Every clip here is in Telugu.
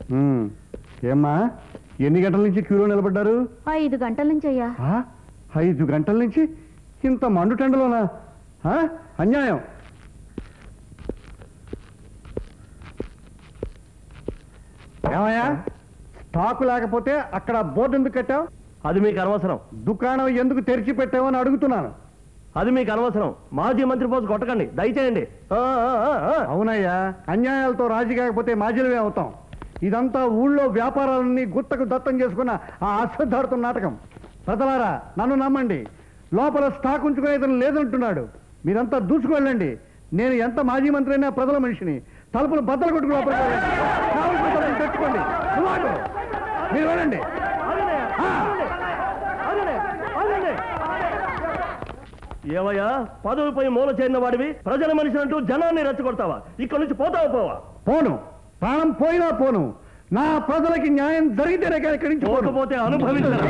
ఉమ్, ఏమ్మా ఎన్ని గంటల నుంచి క్యూలో నిలబడ్డారు ఐదు గంటల నుంచి అయ్యా ఆ? ఐదు గంటల నుంచి ఇంత మండుటెండలోనా ఆ? అన్యాయం ఏమయ్యా స్టాకు లేకపోతే అక్కడ బోర్డు ఎందుకు కట్టావు అది మీకు అనవసరం దుకాణం ఎందుకు తెరిచి పెట్టావు అని అడుగుతున్నాను అది మీకు అనవసరం మాజీ మంత్రి పోజు కొట్టకండి దయచేయండి ఆ, ఆ, ఆ, ఆ. అవునయ్యా అన్యాయాలతో రాజీ కాకపోతే మాజీలమే అవుతాం ఇదంతా ఊళ్ళో వ్యాపారాలన్నీ గుత్తకు దత్తం చేసుకున్న ఆ అశ్వద్ధాడుతున్న నాటకం ప్రజలారా నన్ను నమ్మండి లోపల స్టాక్ ఉంచుకునే ఇతను లేదంటున్నాడు మీరంతా దూసుకువెళ్ళండి నేను ఎంత మాజీ మంత్రి అయినా ప్రజల మనిషిని తలుపులు బద్దలు కొట్టుకు లోపలికి వెళ్ళండి. కావలసిన తలుపులు తెచ్చుకోండి నువ్వు ఆగు. మీరు వెళ్ళండి ఆ. ఏవయ్యా పదవిపై మూల చేరిన వాడివి ప్రజల మనిషి అంటూ జనాన్ని రెచ్చగొడతావా ఇక్కడ నుంచి పోతావా పోవా పోను ప్రాణం పోయినా పోను నా ప్రజలకి న్యాయం జరిగితేనే కానీ ఇక్కడి నుంచి పోను పోకపోతే అనుభవించరా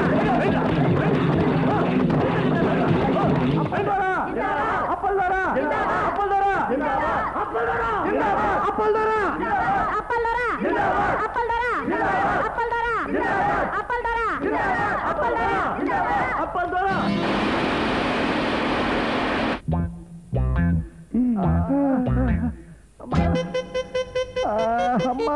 అప్పల్దొరా అప్పల్దొరా అప్పల్దొరా అప్పల్దొరా అప్పల్దొరా అమ్మా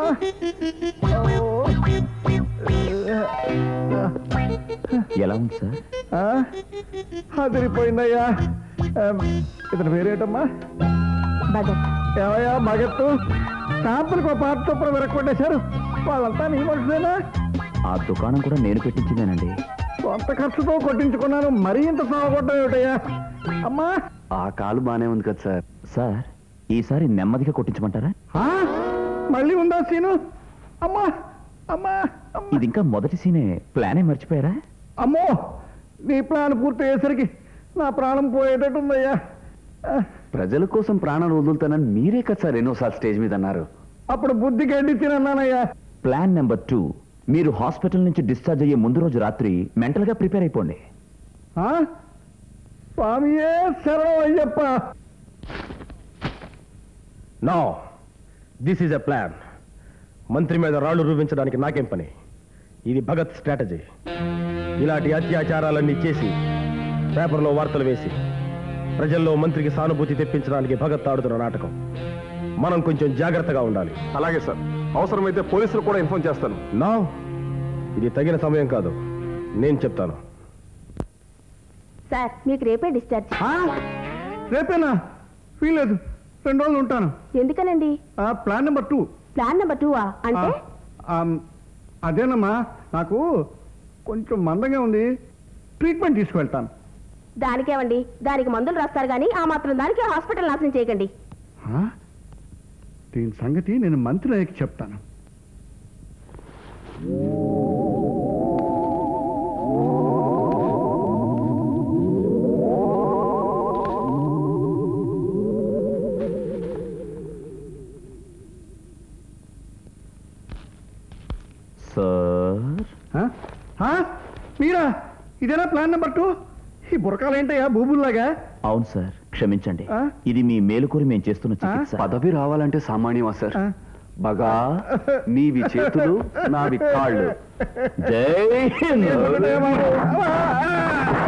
ఎలా ఉంది సార్ అదిరిపోయిందయ్యా ఆమ్, ఇతని పేరేటమ్మా భగత్ ఏమయ్యా మగత్తు స్టాంపులకు ఒక పాట చొప్పున విరక్కొట్టేశారు వాళ్ళంతా నీ మనుషులేనా ఆ దుకాణం కూడా నేను పెట్టించిందేనండి సొంత ఖర్చుతో కొట్టించుకున్నాను మరీ ఇంత సాగొట్టం ఏమిటయ్యా అమ్మా ఆ కాలు బానే ఉంది కదా సార్ సార్ ఈసారి నెమ్మదిగా కొట్టించమంటారా ఆ? మళ్ళీ ఉందా సీను అమ్మా అమ్మా అమ్మా. ఇది ఇంకా మొదటి సీనే ప్లానే మర్చిపోయారా అమ్మో నీ ప్లాన్ పూర్తి అయ్యేసరికి నా ప్రాణం పోయేటట్టుందయ్యా ఆ, ప్రజల కోసం ప్రాణాలు వదులుతానని మీరే కదా సార్ ఎన్నోసార్లు స్టేజ్ మీద అన్నారు అప్పుడు బుద్ధి గడ్డి తినన్నానయ్యా ప్లాన్ నెంబర్ టూ మీరు హాస్పిటల్ నుంచి డిశ్చార్జ్ అయ్యే ముందు రోజు రాత్రి మెంటల్ గా ప్రిపేర్ అయిపోండి ఆ? స్వామియే శరణం Ayyappa no this is a plan మంత్రి మీద రాళ్లు రూపించడానికి నాకేం పని ఇది భగత్ స్ట్రాటజీ ఇలాంటి అత్యాచారాలన్నీ చేసి పేపర్లో వార్తలు వేసి ప్రజల్లో మంత్రికి సానుభూతి తెప్పించడానికి భగత్ ఆడుతున్న నాటకం మనం కొంచెం జాగ్రత్తగా ఉండాలి అలాగే సార్ అవసరమైతే పోలీసులు కూడా ఇన్ఫార్మ్ చేస్తాను నా ఇది తగిన సమయం కాదు నేను చెప్తాను సార్ మీకు రేపే డిశ్చార్జ్ ఆ? రేపేనా వీలేదు రెండు రోజులు ఉంటాను ఎందుకనండి ఆ, plan number two plan number two అంటే ఆ, ఆమ్, అదేనమ్మా నాకు కొంచెం మందంగా ఉంది ట్రీట్మెంట్ తీసుకువెళ్తాను దానికేమండి దానికి మందులు రాస్తారు కానీ ఆ మాత్రం దానికి హాస్పిటల్ నాశనం చేయకండి ఆ? దీని సంగతి నేను మంత్రి అయ్యకి చెప్తాను సార్ ఆ? ఆ? మీరా ఇదేనా ప్లాన్ నెంబర్ టూ ఈ బురకాలు ఏంటయ్యా భూముల్లాగా అవును సార్ క్షమించండి ఆ? ఇది మీ మేలుకోరి మేము చేస్తున్న చికిత్స పదవి రావాలంటే సామాన్యమా సార్ ఆ? బగా నీవి చేతులు నావి కాళ్ళు జై హింద్ ఏమనుకుంటాయా బాబు? ఆ, ఆ.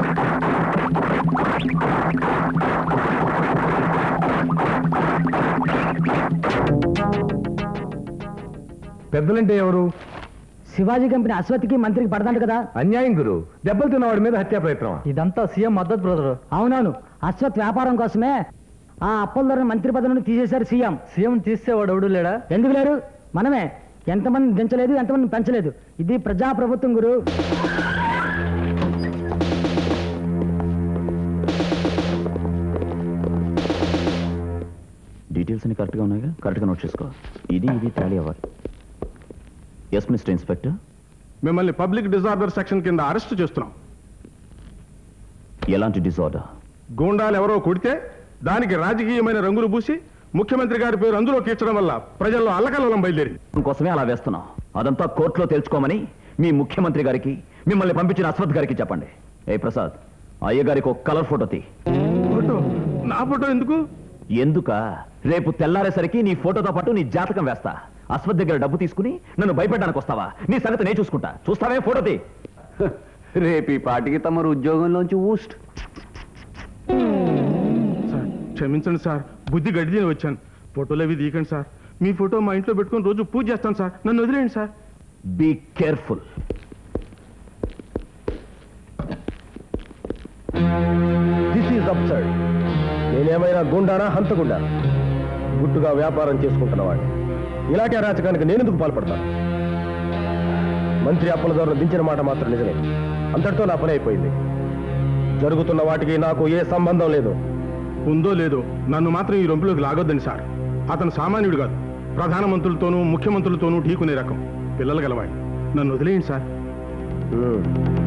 పెద్దలంటే ఎవరు శివాజీ కంపెనీ అశ్వత్థకి మంత్రికి పడదంట కదా అన్యాయం గురు దెబ్బలు తిన్నవాడి మీద హత్యా ప్రయత్నం ఇదంతా సీఎం మద్దతు బ్రదర్ అవునవును అశ్వత్ వ్యాపారం కోసమే ఆ అప్పలధర మంత్రి పదవి నుండి తీసేశారు సీఎం సీఎం తీసేవాడు ఎవడు లేడా ఎందుకు లేరు మనమే ఎంతమంది దించలేదు ఎంతమంది పెంచలేదు ఇది ప్రజాప్రభుత్వం గురు డీటెయిల్స్ అన్ని కరెక్ట్గా ఉన్నాయిగా కరెక్ట్గా నోట్ చేసుకో ఇది ఇది టాలీ అవ్వాలి ఎస్ మిస్టర్ ఇన్స్పెక్టర్ మిమ్మల్ని పబ్లిక్ డిజార్డర్ సెక్షన్ కింద అరెస్ట్ చేస్తున్నాం ఎలాంటి డిజార్డర్ గూండాలు ఎవరో కొడితే దానికి రాజకీయమైన రంగులు పూసి ముఖ్యమంత్రి గారి పేరు అందులో కీర్చడం వల్ల ప్రజల్లో అల్లకల్లోలం బయలుదేరి కోసమే అలా వేస్తున్నాం అదంతా కోర్టులో తెలుసుకోమని మీ ముఖ్యమంత్రి గారికి మిమ్మల్ని పంపించిన అశ్వత్ గారికి చెప్పండి ఏ ప్రసాద్ అయ్య గారికి ఒక కలర్ ఫోటో తీ ఫోటో నా ఫోటో ఎందుకు ఎందుక రేపు తెల్లారేసరికి నీ ఫోటోతో పాటు నీ జాతకం వేస్తా అశ్వత్ దగ్గర డబ్బు తీసుకుని నన్ను భయపెట్టడానికి వస్తావా నీ సంగతి నేను చూసుకుంటా చూస్తావే ఫోటో తీ రేపు ఈ పాటికి తమరు ఉద్యోగంలోంచి ఊస్ట్ సార్ క్షమించండి సార్ బుద్ధి గడి తిని వచ్చాను ఫోటోలు అవి తీయకండి సార్ మీ ఫోటో మా ఇంట్లో పెట్టుకొని రోజు పూజ చేస్తాను సార్ నన్ను వదిలేయండి sir be careful this is absurd నేనేమైనా గుండానా హంతగుండా గుట్టుగా వ్యాపారం చేసుకుంటున్నవాడిని ఇలాంటి అరాచకానికి నేనెందుకు పాల్పడతాను మంత్రి అప్పలదారులు దించిన మాట మాత్రం నిజమే అంతటితో నా పని అయిపోయింది జరుగుతున్న వాటికి నాకు ఏ సంబంధం లేదు ఉందో లేదో నన్ను మాత్రం ఈ రొంపులోకి లాగొద్దండి సార్ అతను సామాన్యుడు కాదు ప్రధానమంత్రులతోనూ ముఖ్యమంత్రులతోనూ ఢీకునే రకం పిల్లలు గలవాడు నన్ను వదిలేయండి సార్ హ్మ్.